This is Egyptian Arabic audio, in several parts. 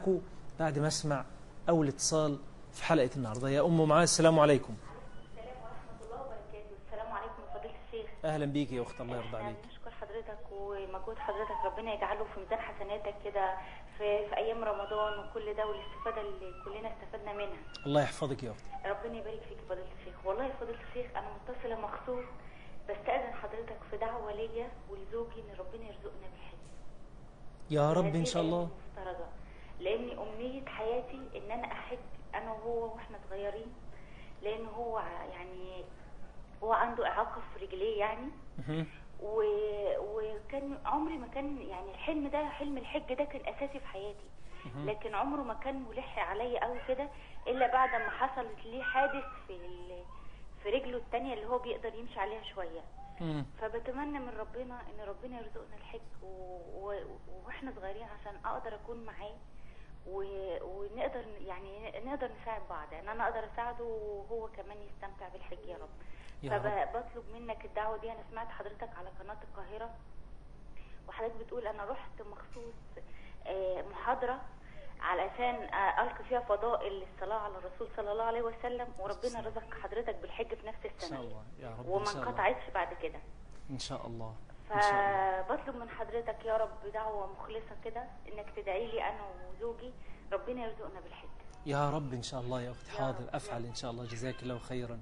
معاكم بعد ما اسمع اول اتصال في حلقه النهارده يا ام معاذ السلام عليكم السلام ورحمة الله وبركاته السلام عليكم فضيلة الشيخ اهلا بيك يا اخت الله يرضى احنا عليك بنشكر حضرتك ومجهود حضرتك ربنا يجعله في ميزان حسناتك كده في, في ايام رمضان وكل ده والاستفادة اللي كلنا استفدنا منها الله يحفظك يا اخت ربنا يبارك فيك يا فضيلة الشيخ والله يا فضيلة الشيخ انا متصلة مخصوص بستأذن حضرتك في دعوة ليا ولزوجي ان ربنا يرزقنا بالحج يا رب هذه ان شاء الله الأيام المفترضة لان امنية حياتي ان انا احج انا وهو واحنا صغيرين لان هو ع- يعني هو عنده اعاقة في رجليه يعني مهم. و... وكان عمري ما كان يعني الحلم ده حلم الحج ده كان اساسي في حياتي لكن عمره ما كان ملح عليا قوي كده الا بعد ما حصلت ليه حادث في ال... في رجله التانية اللي هو بيقدر يمشي عليها شوية مم. فبتمنى من ربنا ان ربنا يرزقنا الحج و... و... واحنا صغيرين عشان اقدر اكون معاه و... ونقدر يعني نقدر نساعد بعض يعني انا اقدر اساعده وهو كمان يستمتع بالحج يا رب يا رب. فبطلب منك الدعوه دي انا سمعت حضرتك على قناه القاهره وحضرتك بتقول انا رحت مخصوص آه، محاضره علشان آه، القي فيها فضائل الصلاه على الرسول صلى الله عليه وسلم وربنا رزق حضرتك بالحج في نفس ان شاء السنه الله يا رب وما ان شاء الله انقطعتش بعد كده ان شاء الله ان شاء الله فبطلب من حضرتك يا رب دعوة مخلصة كده انك تدعي لي انا وزوجي ربنا يرزقنا بالحج يا رب ان شاء الله يا اختي يا حاضر رب، افعل يا ان شاء الله جزاك الله خيرا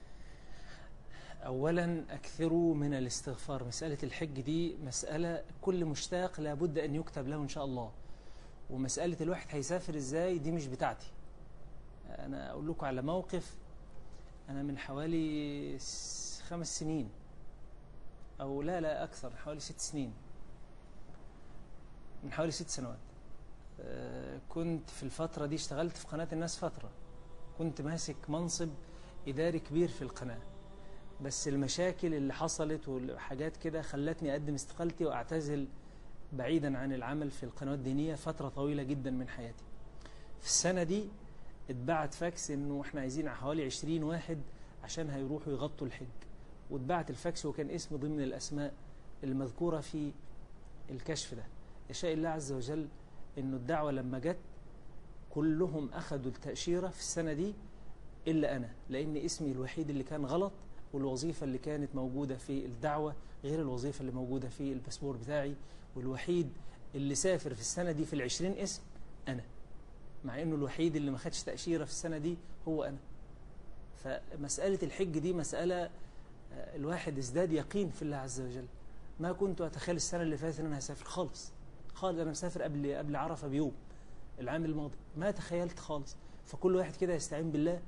اولا اكثروا من الاستغفار مساله الحج دي مساله كل مشتاق لابد ان يكتب له ان شاء الله ومساله الواحد هيسافر ازاي دي مش بتاعتي انا اقول لكم على موقف انا من حوالي س- خمس سنين او لا لا اكثر حوالي ست سنين من حوالي ست سنوات آه، كنت في الفترة دي اشتغلت في قناة الناس فترة كنت ماسك منصب إداري كبير في القناة بس المشاكل اللي حصلت والحاجات كده خلتني أقدم استقالتي وأعتزل بعيدا عن العمل في القنوات الدينية فترة طويلة جدا من حياتي في السنة دي اتبعت فاكس انه احنا عايزين حوالي 20 واحد عشان هيروحوا يغطوا الحج واتبعت الفاكس وكان اسم ضمن الأسماء المذكورة في الكشف ده يشاء الله عز وجل انه الدعوة لما جت كلهم أخذوا التأشيرة في السنة دي إلا أنا لأن اسمي الوحيد اللي كان غلط والوظيفة اللي كانت موجودة في الدعوة غير الوظيفة اللي موجودة في الباسبور بتاعي والوحيد اللي سافر في السنة دي في العشرين اسم أنا مع أنه الوحيد اللي ما خدش تأشيرة في السنة دي هو أنا فمسألة الحج دي مسألة آه، الواحد ازداد يقين في الله عز وجل ما كنت أتخيل السنة اللي فاتت أن أنا هسافر خالص خالص أنا مسافر قبل قبل عرفة بيوم العام الماضي ما تخيلت خالص فكل واحد كده يستعين بالله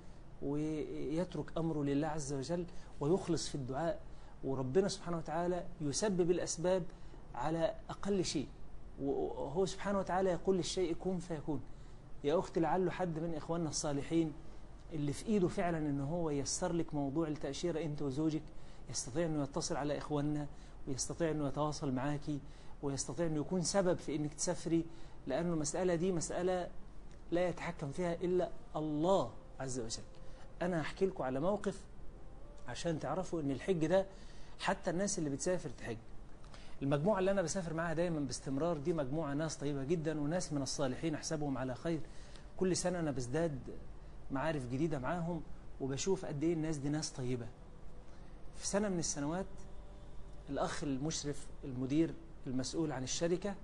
ويترك أمره لله عز وجل ويخلص في الدعاء وربنا سبحانه وتعالى يسبب الأسباب على أقل شيء وهو سبحانه وتعالى يقول للشيء كن فيكون يا أختي لعله حد من إخواننا الصالحين اللي في إيده فعلا أن هو ييسر لك موضوع التأشيرة أنت وزوجك يستطيع أنه يتصل على إخواننا ويستطيع أنه يتواصل معاكي ويستطيع أنه يكون سبب في أنك تسافري لأن المسألة دي مسألة لا يتحكم فيها إلا الله عز وجل أنا هحكي لكم على موقف عشان تعرفوا أن الحج ده حتى الناس اللي بتسافر تحج المجموعة اللي أنا بسافر معاها دايما باستمرار دي مجموعة ناس طيبة جدا وناس من الصالحين أحسبهم على خير كل سنة أنا بزداد معارف جديدة معاهم وبشوف قد إيه الناس دي ناس طيبة في سنة من السنوات الأخ المشرف المدير المسؤول عن الشركة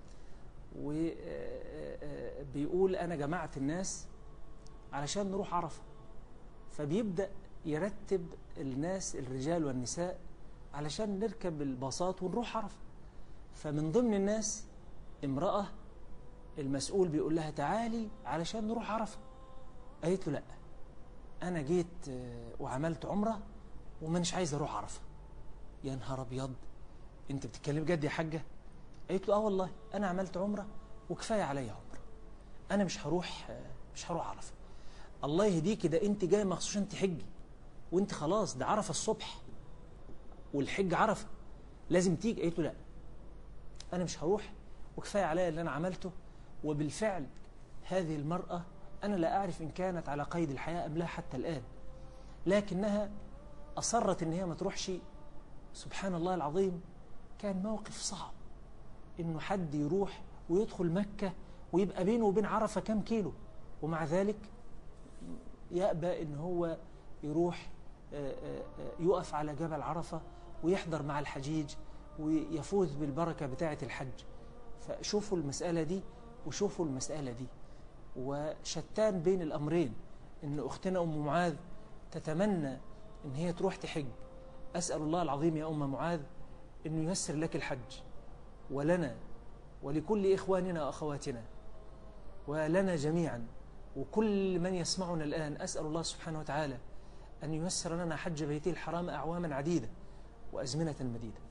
وبيقول أنا جمعت الناس علشان نروح عرفة فبيبدأ يرتب الناس الرجال والنساء علشان نركب الباصات ونروح عرفة فمن ضمن الناس امرأة المسؤول بيقول لها تعالي علشان نروح عرفة قالت له لا أنا جيت آه، وعملت عمرة ومانيش عايز أروح عرفة يا نهار أبيض أنت بتتكلم جد يا حاجة قالت له اه والله انا عملت عمره وكفايه عليا عمره انا مش هروح مش هروح عرفه الله يهديكي ده انت جاي مخصوص عشان تحجي وانت خلاص ده عرفه الصبح والحج عرفه لازم تيجي قالت له لا انا مش هروح وكفايه عليا اللي انا عملته وبالفعل هذه المراه انا لا اعرف ان كانت على قيد الحياه ام لا حتى الان لكنها اصرت ان هي ما تروحش سبحان الله العظيم كان موقف صعب انه حد يروح ويدخل مكة ويبقى بينه وبين عرفة كام كيلو ومع ذلك يأبى ان هو يروح آه، آه، آه، يقف على جبل عرفة ويحضر مع الحجيج ويفوز بالبركة بتاعة الحج فشوفوا المسألة دي وشوفوا المسألة دي وشتان بين الأمرين إن أختنا أم معاذ تتمنى إن هي تروح تحج أسأل الله العظيم يا أم معاذ إنه ييسر لك الحج ولنا ولكل إخواننا وأخواتنا ولنا جميعا وكل من يسمعنا الآن أسأل الله سبحانه وتعالى أن ييسر لنا حج بيته الحرام أعواما عديدة وأزمنة مديدة